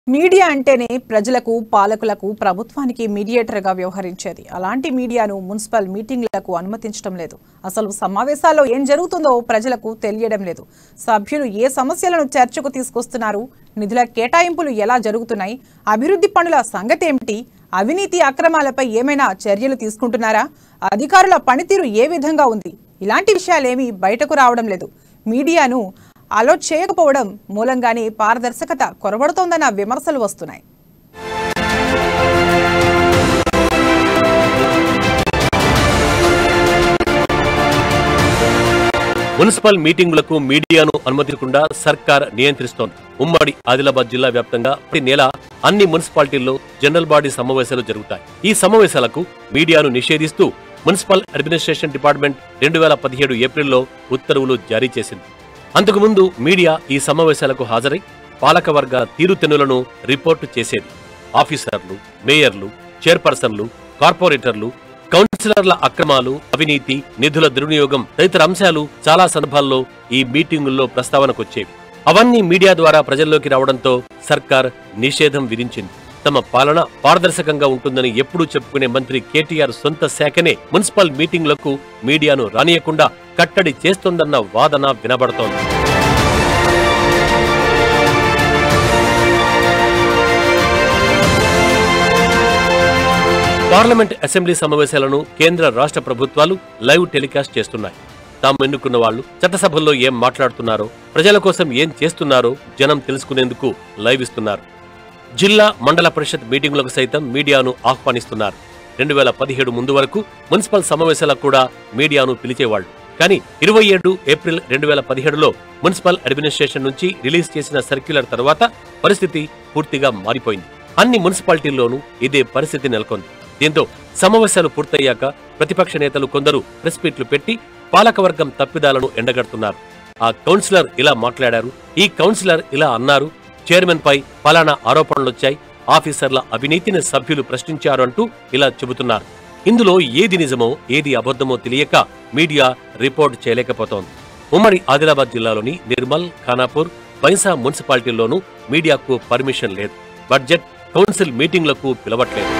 media అంటేనే ప్రజలకు పాలకులకు ప్రభుత్వానికి మీడియేటర్గా వ్యవహరించేది అలాంటి మీడియాను మున్సిపల్ మీటింగ్లకు అనుమతించడం లేదు అసలు సమావేశాల్లో ఏం జరుగుతుందో ప్రజలకు తెలియడం లేదు సభ్యులు ఏ సమస్యలను చర్చకు తీసుకొస్తున్నారు నిధుల కేటాయింపులు ఎలా జరుగుతున్నాయి అభివృద్ధి పనుల సంగతి ఏమిటి అవినీతి అక్రమాలపై ఏమైనా చర్యలు తీసుకుంటున్నారా అధికారుల పనితీరు ఏ విధంగా ఉంది ఇలాంటి విషయాలేమీ బయటకు రావడం లేదు మీడియాను అలౌట్ చేయకపోవడం మూలంగానే పారదర్శకత కొరబడుతోందన్న విమర్శలు వస్తున్నాయి మున్సిపల్ మీటింగులకు మీడియాను అనుమతించకుండా సర్కార్ నియంత్రిస్తోంది ఉమ్మడి ఆదిలాబాద్ జిల్లా వ్యాప్తంగా ప్రతి నెల అన్ని మున్సిపాలిటీల్లో జనరల్ బాడీ సమావేశాలు జరుగుతాయి ఈ సమావేశాలకు మీడియాను నిషేధిస్తూ మున్సిపల్ అడ్మినిస్ట్రేషన్ డిపార్ట్మెంట్ రెండు వేల పదిహేడు ఏప్రిల్లో ఉత్తర్వులు జారీ చేసింది అంతకుముందు మీడియా ఈ సమావేశాలకు హాజరై పాలకవర్గ తీరుతెన్నులను రిపోర్టు చేసేది ఆఫీసర్లు మేయర్లు చైర్పర్సన్లు కార్పొరేటర్లు కౌన్సిలర్ల అక్రమాలు అవినీతి నిధుల దుర్వినియోగం తదితర అంశాలు చాలా సందర్భాల్లో ఈ మీటింగుల్లో ప్రస్తావనకొచ్చేవి అవన్నీ మీడియా ద్వారా ప్రజల్లోకి రావడంతో సర్కార్ నిషేధం విధించింది తమ పాలన పారదర్శకంగా ఉంటుందని ఎప్పుడూ చెప్పుకునే మంత్రి కేటీఆర్ సొంత శాఖనే మున్సిపల్ మీటింగులకు మీడియాను రానియకుండా కట్టడి చేస్తోందన్న వాదన వినబడుతోంది పార్లమెంట్ అసెంబ్లీ సమావేశాలను కేంద్ర రాష్ట్ర ప్రభుత్వాలు లైవ్ టెలికాస్ట్ చేస్తున్నాయి తాము ఎన్నుకున్న వాళ్ళు చట్టసభల్లో ఏం మాట్లాడుతున్నారో ప్రజల కోసం ఏం చేస్తున్నారో జనం తెలుసుకునేందుకు లైవ్ ఇస్తున్నారు జిల్లా మండల పరిషత్ మీటింగులకు సైతం మీడియాను ఆహ్వానిస్తున్నారు రెండు వేల పదిహేడు ముందు వరకు మున్సిపల్ సమావేశాలకు కూడా మీడియాను పిలిచేవాళ్లు కానీ ఇరవై ఏడు ఏప్రిల్ రెండు వేల పదిహేడులో మున్సిపల్ అడ్మినిస్ట్రేషన్ నుంచి రిలీజ్ చేసిన సర్క్యులర్ తర్వాత పరిస్థితి పూర్తిగా మారిపోయింది అన్ని మున్సిపాలిటీల్లోనూ ఇదే పరిస్థితి నెలకొంది దీంతో సమావేశాలు పూర్తయ్యాక ప్రతిపక్ష నేతలు కొందరు ప్రెస్ మీట్లు పెట్టి పాలకవర్గం తప్పిదాలను ఎండగడుతున్నారు ఆ కౌన్సిలర్ ఇలా మాట్లాడారు ఈ కౌన్సిలర్ ఇలా అన్నారు చైర్మన్ పై పలానా ఆరోపణలొచ్చాయి ఆఫీసర్ల అవినీతిని సభ్యులు ప్రశ్నించారు అంటూ ఇలా చెబుతున్నారు ఇందులో ఏది నిజమో ఏది అబద్ధమో తెలియక మీడియా రిపోర్ట్ చేయలేకపోతోంది ఉమ్మడి ఆదిలాబాద్ జిల్లాలోని నిర్మల్ ఖానాపూర్ బైంసా మున్సిపాలిటీల్లోనూ మీడియాకు పర్మిషన్ లేదు బడ్జెట్ కౌన్సిల్ మీటింగ్లకు పిలవట్లేదు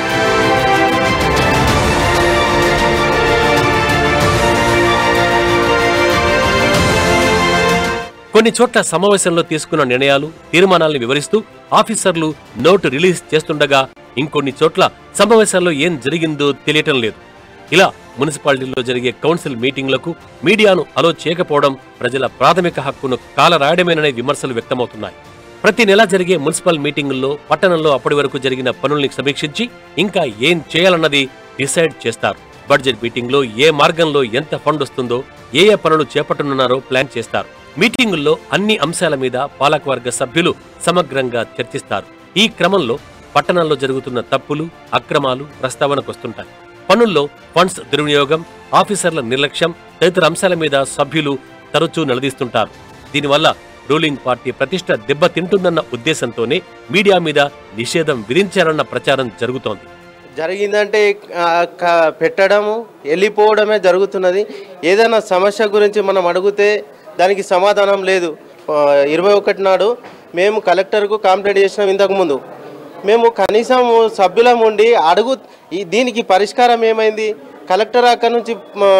కొన్ని చోట్ల సమావేశంలో తీసుకున్న నిర్ణయాలు తీర్మానాల్ని వివరిస్తూ ఆఫీసర్లు నోటు రిలీజ్ చేస్తుండగా ఇంకొన్ని చోట్ల సమావేశాల్లో ఏం జరిగిందో తెలియటం లేదు ఇలా మున్సిపాలిటీల్లో జరిగే కౌన్సిల్ మీటింగ్లకు మీడియాను అలో చేయకపోవడం ప్రజల ప్రాథమిక హక్కును కాలరాయడమేననే విమర్శలు వ్యక్తమవుతున్నాయి ప్రతి నెల జరిగే మున్సిపల్ మీటింగుల్లో పట్టణంలో అప్పటి వరకు జరిగిన పనుల్ని సమీక్షించి ఇంకా ఏం చేయాలన్నది డిసైడ్ చేస్తారు బడ్జెట్ మీటింగ్లో ఏ మార్గంలో ఎంత ఫండ్ వస్తుందో ఏ ఏ పనులు చేపట్టనున్నారో ప్లాన్ చేస్తారు మీటింగుల్లో అన్ని అంశాల మీద పాలకవర్గ సభ్యులు సమగ్రంగా చర్చిస్తారు ఈ క్రమంలో పట్టణంలో జరుగుతున్న తప్పులు అక్రమాలు ప్రస్తావనకొస్తుంటాయి పనుల్లో ఫండ్స్ దుర్వినియోగం ఆఫీసర్ల నిర్లక్ష్యం తదితర అంశాల మీద సభ్యులు తరచూ నిలదీస్తుంటారు దీనివల్ల రూలింగ్ పార్టీ ప్రతిష్ట దెబ్బతింటుందన్న ఉద్దేశంతోనే మీడియా మీద నిషేధం విధించారన్న ప్రచారం జరుగుతోంది జరిగిందంటే ఆ, క- పెట్టడము వెళ్ళిపోవడమే జరుగుతున్నది ఏదైనా సమస్య గురించి మనం అడిగితే దానికి సమాధానం లేదు ఆ, ఇరవై ఒకటి నాడు మేము కలెక్టర్కు కంప్లైంట్ చేసినాం ఇంతకుముందు మేము కనీసం సభ్యులం ఉండి అడుగు ఈ దీనికి పరిష్కారం ఏమైంది కలెక్టర్ అక్కడి నుంచి ఆ,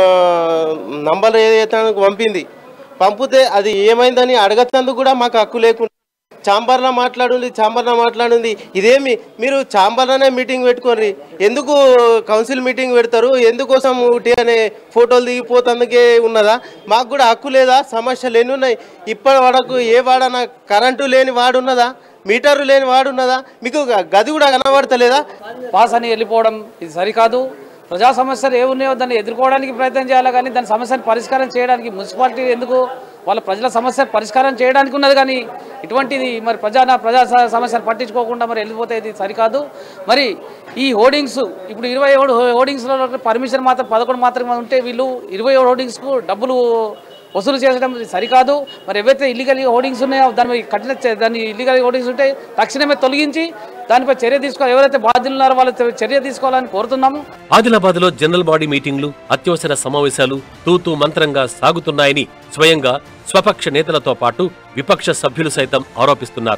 నంబర్ ఏదైతే పంపింది పంపితే అది ఏమైందని అడగతందుకు కూడా మాకు హక్కు లేకుండా చాంబర్లో మాట్లాడుంది చాంబర్లో మాట్లాడుంది ఇదేమి మీరు చాంబర్లోనే మీటింగ్ పెట్టుకోండి ఎందుకు కౌన్సిల్ మీటింగ్ పెడతారు ఎందుకోసం ఊటి అనే ఫోటోలు దిగిపోతందుకే ఉన్నదా మాకు కూడా హక్కు లేదా సమస్యలు ఎన్ని ఉన్నాయి ఇప్పటి వరకు ఏ వాడన కరెంటు లేని వాడున్నదా మీటరు లేని వాడున్నదా మీకు గది కూడా కనబడతలేదా పాస్ అని వెళ్ళిపోవడం ఇది సరికాదు ప్రజా సమస్యలు ఏ ఉన్నాయో దాన్ని ఎదుర్కోవడానికి ప్రయత్నం చేయాలి కానీ దాని సమస్యను పరిష్కారం చేయడానికి మున్సిపాలిటీ ఎందుకు వాళ్ళ ప్రజల సమస్య పరిష్కారం చేయడానికి ఉన్నది కానీ ఇటువంటిది మరి ప్రజా ప్రజా స- సమస్యను పట్టించుకోకుండా మరి వెళ్ళిపోతే ఇది సరికాదు మరి ఈ హోర్డింగ్స్ ఇప్పుడు ఇరవై ఏడు హోర్డింగ్స్లో పర్మిషన్ మాత్రం పదకొండు మాత్రమే ఉంటే వీళ్ళు ఇరవై ఏడు హోర్డింగ్స్కు డబ్బులు వసూలు చేసడం సరికాదు మరి ఏవైతే ఇల్లీగల్ హోర్డింగ్స్ ఉన్నాయో దానిపై కఠిన చే- దాన్ని ఇల్లీగల్ హోర్డింగ్స్ ఉంటే తక్షణమే తొలగించి దానిపై చర్య తీసుకోవాలి ఎవరైతే బాధ్యులు ఉన్నారో వాళ్ళు చర్య తీసుకోవాలని కోరుతున్నాము ఆదిలాబాద్ లో జనరల్ బాడీ మీటింగ్లు అత్యవసర సమావేశాలు తూతూ మంత్రంగా సాగుతున్నాయని స్వయంగా స్వపక్ష నేతలతో పాటు విపక్ష సభ్యులు సైతం ఆరోపిస్తున్నారు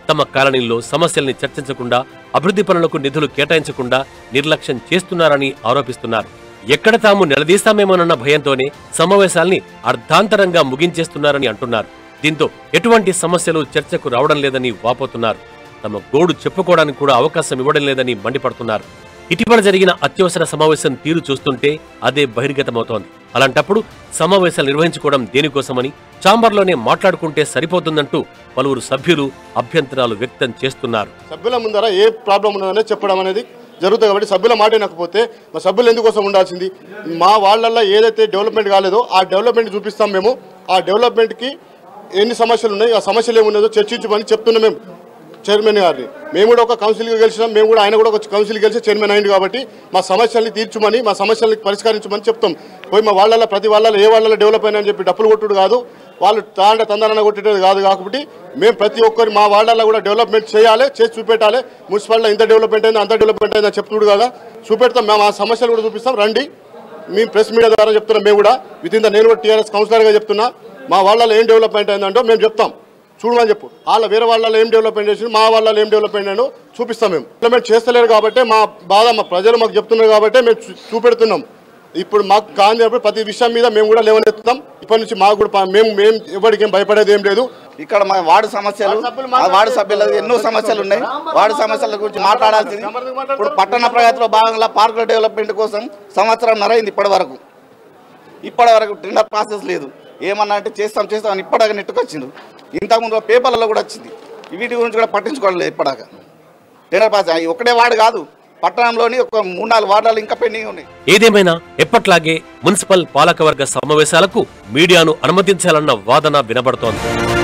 తమ కాలనీల్లో సమస్యల్ని చర్చించకుండా అభివృద్ధి పనులకు నిధులు కేటాయించకుండా నిర్లక్ష్యం చేస్తున్నారని ఆరోపిస్తున్నారు ఎక్కడ తాము నిలదీస్తామేమోనన్న భయంతోనే సమావేశాల్ని అర్ధాంతరంగా ముగించేస్తున్నారని అంటున్నారు దీంతో ఎటువంటి సమస్యలు చర్చకు రావడం లేదని వాపోతున్నారు తమ గోడు చెప్పుకోవడానికి కూడా అవకాశం ఇవ్వడం లేదని మండిపడుతున్నారు ఇటీవల జరిగిన అత్యవసర సమావేశం తీరు చూస్తుంటే అదే బహిర్గతమవుతోంది అలాంటప్పుడు సమావేశాలు నిర్వహించుకోవడం దేనికోసమని చాంబర్లోనే మాట్లాడుకుంటే సరిపోతుందంటూ పలువురు సభ్యులు అభ్యంతరాలు వ్యక్తం చేస్తున్నారు సభ్యుల ముందర ఏ ప్రాబ్లం ఉన్నదనే చెప్పడం అనేది జరుగుతుంది కాబట్టి సభ్యుల మాట వినకపోతే మా సభ్యులు ఎందుకోసం ఉండాల్సింది మా వాళ్ళల్లో ఏదైతే డెవలప్మెంట్ కాలేదో ఆ డెవలప్మెంట్ చూపిస్తాం మేము ఆ డెవలప్మెంట్కి ఎన్ని సమస్యలు ఉన్నాయి ఆ సమస్యలు ఏమున్నదో చర్చించమని చెప్తున్నాం మేము చైర్మన్ గారిని మేము కూడా ఒక కౌన్సిల్గా గెలిచినాం మేము కూడా ఆయన కూడా ఒక కౌన్సిల్ గెలిచి చైర్మన్ అయింది కాబట్టి మా సమస్యల్ని తీర్చుమని మా సమస్యల్ని పరిష్కరించమని చెప్తాం పోయి మా వాళ్ళ ప్రతి వాళ్ళలో ఏ వాళ్ళలో డెవలప్ అయినా అని చెప్పి డప్పులు కొట్టుడు కాదు వాళ్ళు తాండ తందన కొట్టేది కాదు కాబట్టి మేము ప్రతి ఒక్కరి మా వాళ్ళలో కూడా డెవలప్మెంట్ చేయాలి చేసి చూపెట్టాలి మున్సిపాలిటీలో ఇంత డెవలప్మెంట్ అయింది అంత డెవలప్మెంట్ అయిందని చెప్తుడు కదా చూపెడతాం మేము ఆ సమస్యలు కూడా చూపిస్తాం రండి మేము ప్రెస్ మీడియా ద్వారా చెప్తున్నాం మేము కూడా విత్ ఇన్ ద నేను కూడా టీఆర్ఎస్ కౌన్సిలర్గా చెప్తున్నా మా వాళ్ళలో ఏం డెవలప్మెంట్ అయిందంటో మేము చెప్తాం చూడమని చెప్పు వాళ్ళ వేరే వాళ్ళలో ఏం డెవలప్మెంట్ చేసి మా వాళ్ళలో ఏం డెవలప్మెంట్ అయిందో చూపిస్తాం మేము డెవలప్మెంట్ చేస్తలేరు కాబట్టి మా బాధ మా ప్రజలు మాకు చెప్తున్నారు కాబట్టి మేము చూ- చూపెడుతున్నాం ఇప్పుడు మాకు కాంది ప్రతి విషయం మీద మేము కూడా లేవనెత్తుతాం ఇప్పటి నుంచి మాకు కూడా ప- మేము మేము ఎవరికి ఏం భయపడేది ఏం లేదు ఇక్కడ మా వార్డు సమస్యలు ఆ వార్డు సభ్యులు ఎన్నో సమస్యలు ఉన్నాయి వార్డు సమస్యల గురించి మాట్లాడాల్సింది ఇప్పుడు పట్టణ ప్రగతిలో భాగంగా పార్కుల డెవలప్మెంట్ కోసం సంవత్సరం నరైంది ఇప్పటి వరకు ఇప్పటి వరకు టెండర్ ప్రాసెస్ లేదు ఏమన్నా అంటే చేస్తాం చేస్తాం అని ఇప్పటిదాకా నెట్టుకొచ్చిండు ఇంతకుముందు పేపర్లలో కూడా వచ్చింది వీటి గురించి కూడా పట్టించుకోవడం లేదు ఇప్పటిదాకా టెండర్ ప్రాసెస్ అవి ఒకటే వార్డు కాదు పట్టణంలోని ఒక మూడు నాలుగు వార్డులు ఇంకా పెండింగ్ ఉన్నాయి ఏదేమైనా ఎప్పట్లాగే మున్సిపల్ పాలకవర్గ సమావేశాలకు మీడియాను అనుమతించాలన్న వాదన వినబడుతోంది